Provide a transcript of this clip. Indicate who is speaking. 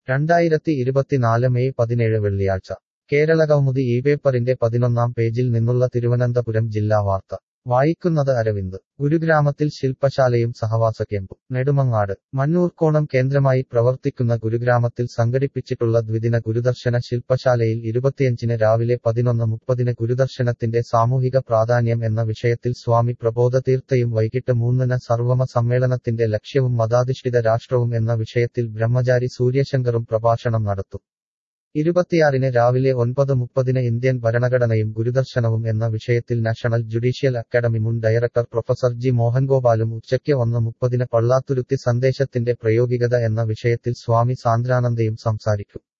Speaker 1: രണ്ടായിരത്തി ഇരുപത്തിനാല് മെയ് പതിനേഴ് വെള്ളിയാഴ്ച കേരള കൗമുദി ഈ പേപ്പറിന്റെ പതിനൊന്നാം പേജിൽ നിന്നുള്ള തിരുവനന്തപുരം ജില്ലാ വാർത്ത വായിക്കുന്നത് അരവിന്ദ് ഗുരുഗ്രാമത്തിൽ ശില്പശാലയും സഹവാസ ക്യാമ്പും നെടുമങ്ങാട് മണ്ണൂർക്കോണം കേന്ദ്രമായി പ്രവർത്തിക്കുന്ന ഗുരുഗ്രാമത്തിൽ സംഘടിപ്പിച്ചിട്ടുള്ള ദ്വിദിന ഗുരുദർശന ശില്പശാലയിൽ ഇരുപത്തിയഞ്ചിന് രാവിലെ പതിനൊന്ന് മുപ്പതിന് ഗുരുദർശനത്തിന്റെ സാമൂഹിക പ്രാധാന്യം എന്ന വിഷയത്തിൽ സ്വാമി പ്രബോധതീർത്ഥയും വൈകിട്ട് മൂന്നിന് സർവമ സമ്മേളനത്തിന്റെ ലക്ഷ്യവും മതാധിഷ്ഠിത രാഷ്ട്രവും എന്ന വിഷയത്തിൽ ബ്രഹ്മചാരി സൂര്യശങ്കറും പ്രഭാഷണം നടത്തും ഇരുപത്തിയാറിന് രാവിലെ ഒൻപത് മുപ്പതിന് ഇന്ത്യൻ ഭരണഘടനയും ഗുരുദർശനവും എന്ന വിഷയത്തിൽ നാഷണൽ ജുഡീഷ്യൽ അക്കാദമി മുൻ ഡയറക്ടർ പ്രൊഫസർ ജി മോഹൻഗോപാലും ഉച്ചയ്ക്ക് ഒന്ന് മുപ്പതിന് പള്ളാത്തുരുത്തി സന്ദേശത്തിന്റെ പ്രയോഗികത എന്ന വിഷയത്തിൽ സ്വാമി സാന്ദ്രാനന്ദയും സംസാരിക്കും